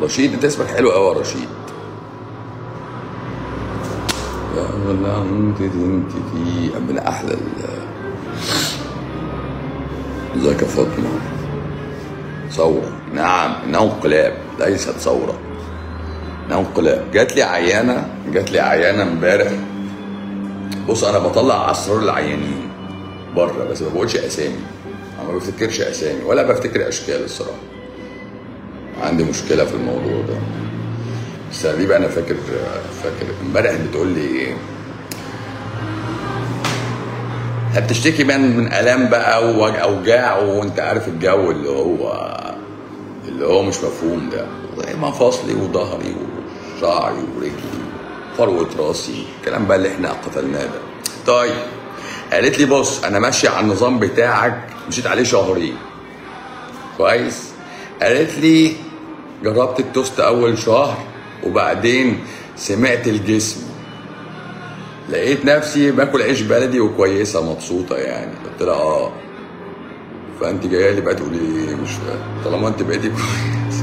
رشيد انت اسمك حلو قوي يا رشيد يا ولا انت انت في من احلى ال- ازيك يا فاطمه ثوره نعم انه انقلاب ليست ثوره انه انقلاب جات لي عيانه جات لي عيانه امبارح بص انا بطلع اسرار العيانين بره بس ما بقولش اسامي انا ما بفتكرش اسامي ولا بفتكر اشكال الصراحه عندي مشكله في الموضوع ده بس دي بقى انا فاكر فاكر امبارح بتقول لي ايه بتشتكي من من الام بقى واوجاع وانت عارف الجو اللي هو اللي هو مش مفهوم ده زي مفاصلي وظهري وشعري ورجلي فروه راسي الكلام بقى اللي احنا قتلناه ده طيب قالت لي بص انا ماشيه على النظام بتاعك مشيت عليه شهرين كويس قالت لي جربت التوست اول شهر وبعدين سمعت الجسم لقيت نفسي باكل عيش بلدي وكويسه مبسوطه يعني قلت لها اه فانت جايه لي بقى تقولي لي ايه مش فاهم طالما انت بقيتي كويس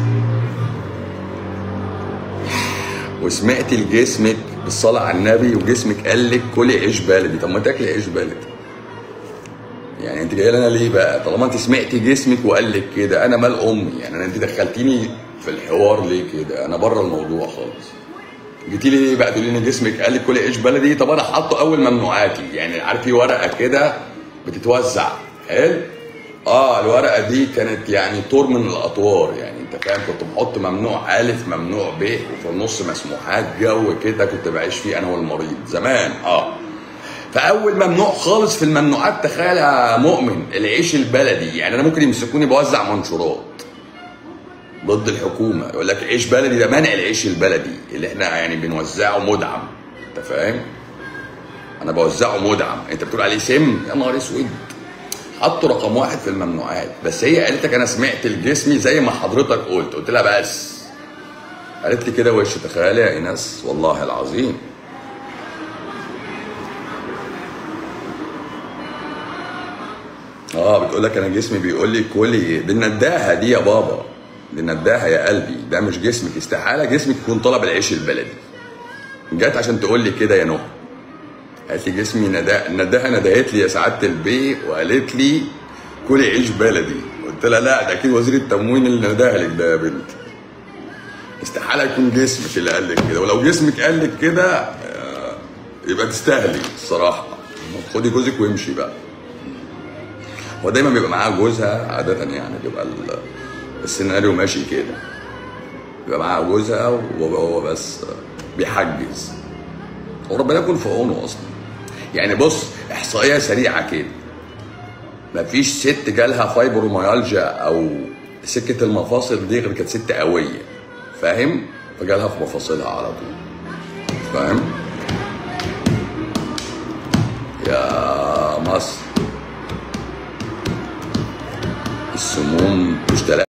وسمعتي لجسمك بالصلاه على النبي وجسمك قال لك كلي عيش بلدي طب ما تاكلي عيش بلدي يعني انت جايه لي انا ليه بقى طالما انت سمعتي جسمك وقال لك كده انا مال امي يعني انا انت دخلتيني في الحوار ليه كده انا بره الموضوع خالص جيتي لي ليه بقى تقولي لي جسمك قال لك كلي عيش بلدي طب انا حاطه اول ممنوعاتي يعني عارف في ورقه كده بتتوزع حلو اه الورقه دي كانت يعني طور من الاطوار يعني انت فاهم كنت بحط ممنوع الف ممنوع ب وفي النص مسموحات جو كده كنت بعيش فيه انا والمريض زمان اه فاول ممنوع خالص في الممنوعات تخيل يا مؤمن العيش البلدي يعني انا ممكن يمسكوني بوزع منشورات ضد الحكومه يقول لك عيش بلدي ده منع العيش البلدي اللي احنا يعني بنوزعه مدعم انت فاهم انا بوزعه مدعم انت بتقول عليه سم يا نهار اسود حطوا رقم واحد في الممنوعات بس هي قالت لك انا سمعت الجسمي زي ما حضرتك قلت قلت لها بس قالت لي كده وش تخيلي يا ايناس والله العظيم اه بتقول لك انا جسمي بيقول لي كلي دي النداهه دي يا بابا دي النداهه يا قلبي ده مش جسمك استحاله جسمك يكون طلب العيش البلدي جت عشان تقول لي كده يا نهى قالت لي جسمي نداء نداها ندهت لي يا سعاده البي وقالت لي كلي عيش بلدي قلت لها لا ده اكيد وزير التموين اللي نداها لك ده يا بنت استحاله يكون جسمك اللي قال لك كده ولو جسمك قال لك كده آه، يبقى تستاهلي الصراحه خدي جوزك وامشي بقى هو دايما بيبقى معاها جوزها عاده يعني بيبقى ال- السيناريو ماشي كده بيبقى معاها جوزها وهو بس بيحجز وربنا يكون في عونه اصلا يعني بص احصائيه سريعه كده مفيش ست جالها فايبروميالجيا او سكه المفاصل دي غير كانت ست قويه فاهم فجالها في مفاصلها على طول فاهم